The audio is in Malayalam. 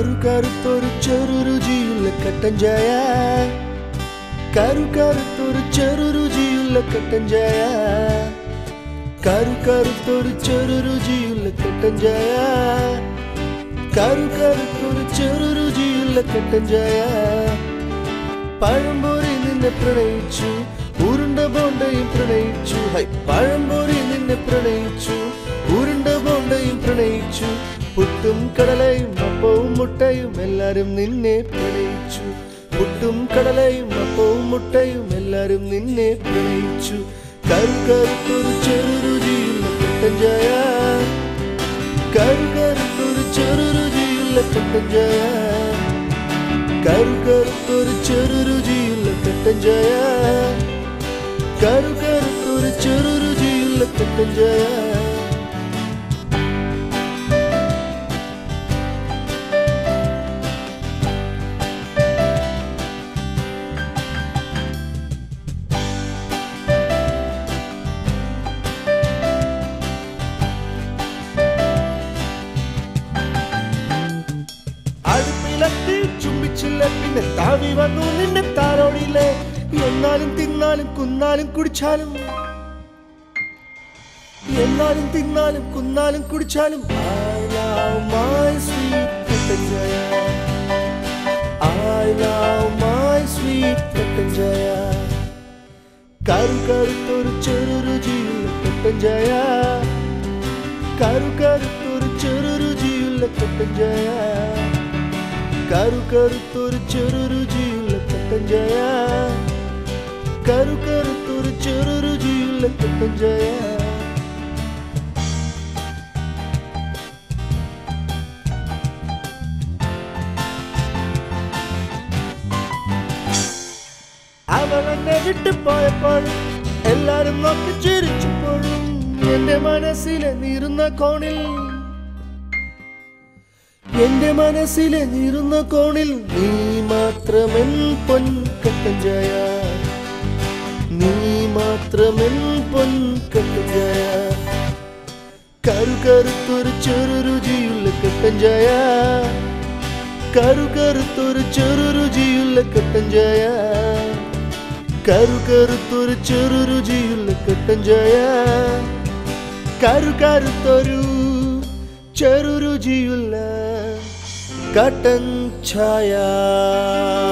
കരു കറുത്തൊരു ചെറു രുചിയുള്ള കട്ടൻ ചായ കരു കറുത്തൊരു ചെറു രുചിയുള്ള കട്ടൻ ചായ കരു കറുത്തൊരു ചെറു രുചിയുള്ള കട്ടൻ ചായ കരു കറുത്തൊരു ചെറു രുചിയുള്ള കട്ടൻ ചായ പഴംപൊരി നിന്നെ പ്രണയിച്ചു ഉരുണ്ട ബോണ്ടയും പ്രണയിച്ചു ഹൈ പഴംപൊരി നിന്നെ പ്രണയിച്ചു ഉരുണ്ട ബോണ്ടയും പ്രണയിച്ചു പുട്ടും കടലയും അപ്പവും മുട്ടയും എല്ലാരും നിന്നെ പ്രണയിച്ചു പുട്ടും കടലയും അപ്പവും മുട്ടയും എല്ലാരും നിന്നെ പ്രണയിച്ചു കരു കറുത്തൊരു ചെറു രുചിയുള്ള കട്ടൻ ചായ കരു കറുത്തൊരു ചെറു രുചിയുള്ള കട്ടൻ ചായ കരു കറുത്തൊരു ചെറു രുചിയുള്ള കട്ടൻ ചായ കരു കറുത്തൊരു ചെറു രുചിയുള്ള കട്ടൻ ചായ അടുപ്പിലെത്തി ചുംബിച്ചില്ല പിന്നെ താവി വന്നു നിന്നെ താരോടിയില്ലേ എന്നാലും തിന്നാലും കുന്നാലും കുടിച്ചാലും എന്നാലും തിന്നാലും കുന്നാലും കുടിച്ചാലും I love my sweet കട്ടൻ ചായ I love my sweet കട്ടൻ ചായ കരു കറുത്തൊരു ചെറു രുചിയുള്ള കട്ടൻ ചായ കരു കറുത്തൊരു ചെറു രുചിയുള്ള കട്ടൻ ചായ കരു കറുത്തൊരു ചെറു രുചിയുള്ള കട്ടൻ ചായ കരു കറുത്തൊരു ചെറു രുചിയുള്ള കട്ടൻ ചായ അവൾ എന്നെ വിട്ടു പോയപ്പോഴും എല്ലാരും നോക്കി ചിരിച്ചപ്പോഴും എന്റെ മനസ്സിലെ നീറുന്ന കോണിൽ എന്റെ മനസ്സിലെ നീറുന്ന കോണിൽ നീ മാത്രമെൻ പൊൻ കട്ടൻ ചായ നീ മാത്രമെൻ പൊൻ കട്ടൻ ചായ കരു കറുത്തൊരു ചെറു രുചിയുള്ള കട്ടൻ ചായ കരു കറുത്തൊരു ചെറു രുചിയുള്ള കട്ടൻ ചായ കരു കറുത്തൊരു ചെറു രുചിയുള്ള കട്ടൻ ചായ കരു കറുത്തൊരു ചെറു രുചിയുള്ള കട്ടൻ ചായ